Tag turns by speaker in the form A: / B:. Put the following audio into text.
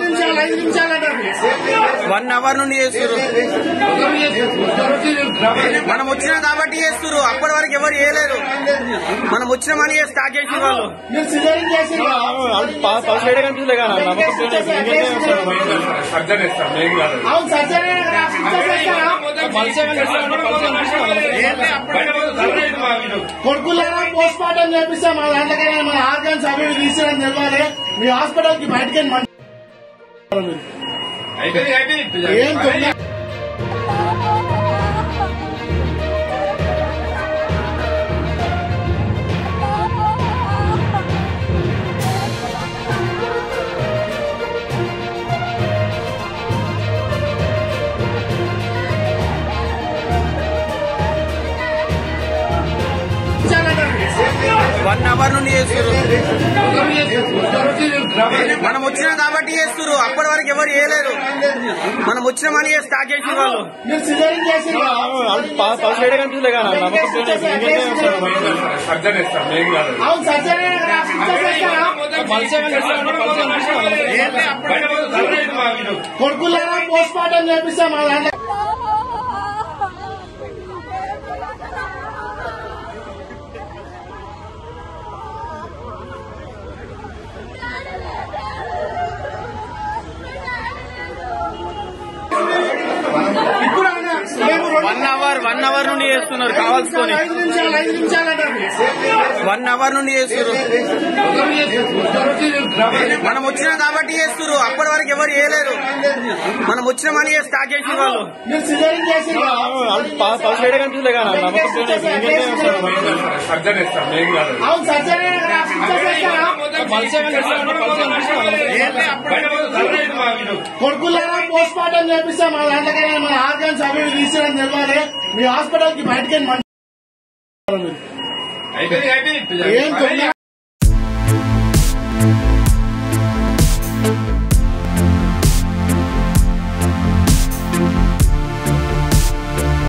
A: నిమిషాలు ఐదు నిమిషాలు అంటారు
B: వన్ అవర్ నుండి చేస్తున్నారు మనం వచ్చినాం కాబట్టి చేస్తున్నారు అప్పటి వరకు ఎవరు చేయలేరు మనం వచ్చినామని స్టార్ట్ చేసిన వాళ్ళు
A: మీరు సిజరింగ్ చేసి
C: పల్స్ వేయడం కనిపించలే కదా
A: అవును సర్జరీ కొడుకులారా పోస్ట్ మార్టం చేపిస్తాం మా దాంట్లోనే మన ఆర్గన్స్ అవి ఇవి తీసిరని తెలియాలి మీ హాస్పిటల్ కి బయటకి ఏం తొందర
B: వన్ అవర్ నుండి చేస్తున్నారు మనం వచ్చినాం కాబట్టి చేస్తున్నారు అప్పటి వరకు ఎవరు చేయలేరు మనం వచ్చినామని స్టార్ట్ చేసిన వాళ్ళు
A: మీరు సిజరింగ్ చేసి
C: పల్స్ వేయడం కనిపించలే కదా
A: అవును సర్జరీ కొడుకులారా పోస్ట్ మార్టం చేపిస్తాం మా దాంట్లో ఇప్పుడు అన్నా, మేము రెండు-
B: వన్ అవర్ వన్ అవర్ నుండి చేస్తున్నారు కావాల్సుకొని
A: ఐదు నిమిషాలు ఐదు నిమిషాలు అంటారు
B: వన్ అవర్ నుండి చేస్తున్నారు మనం వచ్చినాం కాబట్టి చేస్తున్నారు అప్పటి వరకు ఎవరు చేయలేరు మనం వచ్చినామని స్టార్ట్ చేసిన వాళ్ళు
A: మీరు సిజరింగ్ చేసి
C: పల్స్ వేయడం కనిపించలే కదా
A: అవును సర్జరీ కొడుకులారా పోస్ట్ మార్టం చేపిస్తాం మా దాంట్లోనే మన ఆర్గన్స్ అవి ఇవి తీసిరని తెలియాలి మీ హాస్పిటల్ కి బయటకి ఏం తొందర